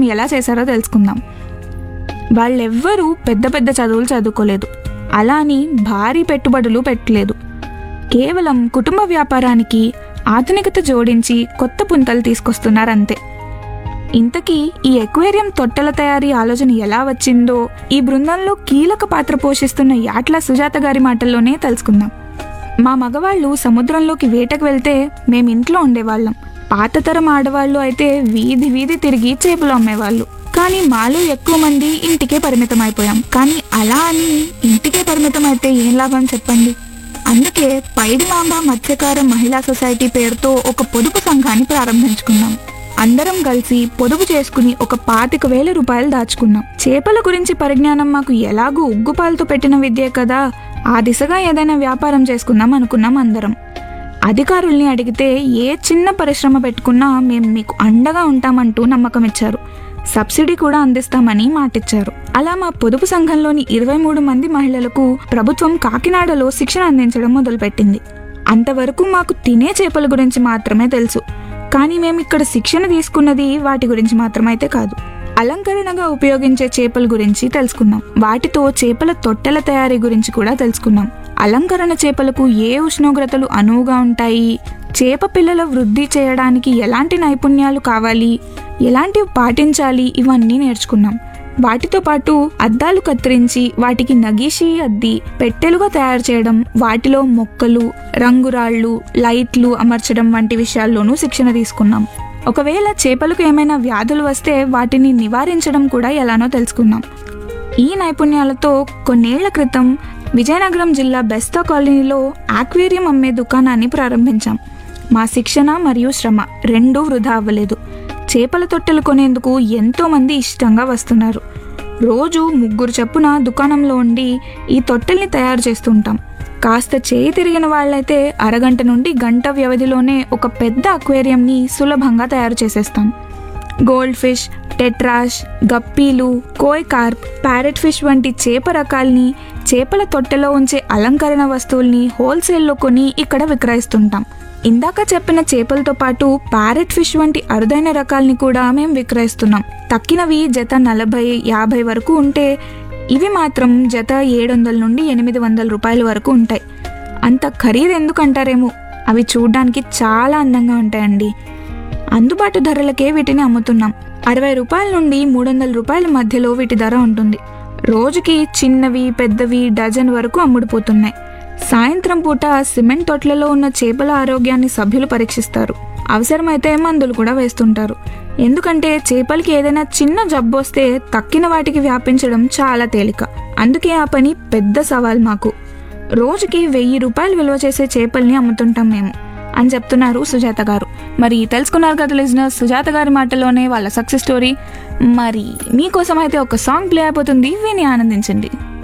ఎలా చేశారో తెలుసుకుందాం వాళ్ళెవ్వరూ పెద్ద పెద్ద చదువులు చదువుకోలేదు అలా అని భారీ పెట్టుబడులు పెట్టలేదు కేవలం కుటుంబ వ్యాపారానికి ఆధునికత జోడించి కొత్త పుంతలు తీసుకొస్తున్నారంతే ఇంతకీ ఈ ఎక్వేరియం తొట్టెల తయారీ ఆలోచన ఎలా వచ్చిందో ఈ బృందంలో కీలక పాత్ర పోషిస్తున్న యాట్ల సుజాత గారి మాటల్లోనే తెలుసుకుందాం మా మగవాళ్ళు సముద్రంలోకి వేటకు వెళ్తే మేం ఇంట్లో ఉండేవాళ్ళం పాతతరం ఆడవాళ్ళు అయితే వీధి వీధి తిరిగి చేపలు అమ్మేవాళ్ళు కానీ మాలో ఎక్కువ మంది ఇంటికే పరిమితం అయిపోయాం కానీ అలా అని ఇంటికే పరిమితం అయితే ఏం లాభం చెప్పండి అందుకే పైడిమాంబ మత్స్యకార మహిళా సొసైటీ పేరుతో ఒక పొదుపు సంఘాన్ని ప్రారంభించుకున్నాం అందరం కలిసి పొదుపు చేసుకుని ఒక పాతిక వేల రూపాయలు దాచుకున్నాం చేపల గురించి పరిజ్ఞానం మాకు ఎలాగూ ఉగ్గుపాలతో పెట్టిన విద్యే కదా ఆ దిశగా ఏదైనా వ్యాపారం చేసుకుందాం అనుకున్నాం అందరం అధికారుల్ని అడిగితే ఏ చిన్న పరిశ్రమ పెట్టుకున్నా మేము మీకు అండగా ఉంటామంటూ నమ్మకం ఇచ్చారు సబ్సిడీ కూడా అందిస్తామని మాటిచ్చారు అలా మా పొదుపు సంఘంలోని ఇరవై మూడు మంది మహిళలకు ప్రభుత్వం కాకినాడలో శిక్షణ అందించడం మొదలుపెట్టింది అంతవరకు మాకు తినే చేపల గురించి మాత్రమే తెలుసు కానీ మేము ఇక్కడ శిక్షణ తీసుకున్నది వాటి గురించి మాత్రమైతే కాదు అలంకరణగా ఉపయోగించే చేపల గురించి తెలుసుకున్నాం వాటితో చేపల తొట్టెల తయారీ గురించి కూడా తెలుసుకున్నాం అలంకరణ చేపలకు ఏ ఉష్ణోగ్రతలు అనువుగా ఉంటాయి చేప పిల్లల వృద్ధి చేయడానికి ఎలాంటి నైపుణ్యాలు కావాలి ఎలాంటివి పాటించాలి ఇవన్నీ నేర్చుకున్నాం వాటితో పాటు అద్దాలు కత్తిరించి వాటికి నగీషి అద్ది పెట్టెలుగా తయారు చేయడం వాటిలో మొక్కలు రంగురాళ్ళు లైట్లు అమర్చడం వంటి విషయాల్లోనూ శిక్షణ తీసుకున్నాం ఒకవేళ చేపలకు ఏమైనా వ్యాధులు వస్తే వాటిని నివారించడం కూడా ఎలానో తెలుసుకున్నాం ఈ నైపుణ్యాలతో కొన్నేళ్ల క్రితం విజయనగరం జిల్లా బెస్తా కాలనీలో ఆక్వేరియం అమ్మే దుకాణాన్ని ప్రారంభించాం మా శిక్షణ మరియు శ్రమ రెండూ వృధా అవ్వలేదు చేపల తొట్టెలు కొనేందుకు ఎంతో మంది ఇష్టంగా వస్తున్నారు రోజు ముగ్గురు చొప్పున దుకాణంలో ఉండి ఈ తొట్టెల్ని తయారు చేస్తుంటాం కాస్త చేయి తిరిగిన వాళ్ళైతే అరగంట నుండి గంట వ్యవధిలోనే ఒక పెద్ద అక్వేరియంని సులభంగా తయారు చేసేస్తాం గోల్డ్ ఫిష్ టెట్రాష్ గప్పీలు కోయ్ కార్ప్ ప్యారెట్ ఫిష్ వంటి చేప రకాల్ని చేపల తొట్టెలో ఉంచే అలంకరణ వస్తువుల్ని హోల్సేల్లో కొని ఇక్కడ విక్రయిస్తుంటాం ఇందాక చెప్పిన చేపలతో పాటు ప్యారెట్ ఫిష్ వంటి అరుదైన రకాల్ని కూడా మేము విక్రయిస్తున్నాం తక్కినవి జత నలభై యాభై వరకు ఉంటే ఇవి మాత్రం జత ఏడు వందల నుండి ఎనిమిది వందల రూపాయల వరకు ఉంటాయి అంత ఖరీదు ఎందుకంటారేమో అవి చూడ్డానికి చాలా అందంగా ఉంటాయండి అందుబాటు ధరలకే వీటిని అమ్ముతున్నాం అరవై రూపాయల నుండి మూడు వందల రూపాయల మధ్యలో వీటి ధర ఉంటుంది రోజుకి చిన్నవి పెద్దవి డజన్ వరకు అమ్ముడుపోతున్నాయి సాయంత్రం పూట సిమెంట్ తొట్లలో ఉన్న చేపల ఆరోగ్యాన్ని సభ్యులు పరీక్షిస్తారు అవసరమైతే మందులు కూడా వేస్తుంటారు ఎందుకంటే చేపలకి ఏదైనా చిన్న జబ్బు వస్తే తక్కిన వాటికి వ్యాపించడం చాలా తేలిక అందుకే ఆ పని పెద్ద సవాల్ మాకు రోజుకి వెయ్యి రూపాయలు విలువ చేసే చేపల్ని అమ్ముతుంటాం మేము అని చెప్తున్నారు సుజాత గారు మరి తెలుసుకున్నారు కదా లిజినర్స్ సుజాత గారి మాటలోనే వాళ్ళ సక్సెస్ స్టోరీ మరి మీకోసం అయితే ఒక సాంగ్ ప్లే అయిపోతుంది విని ఆనందించండి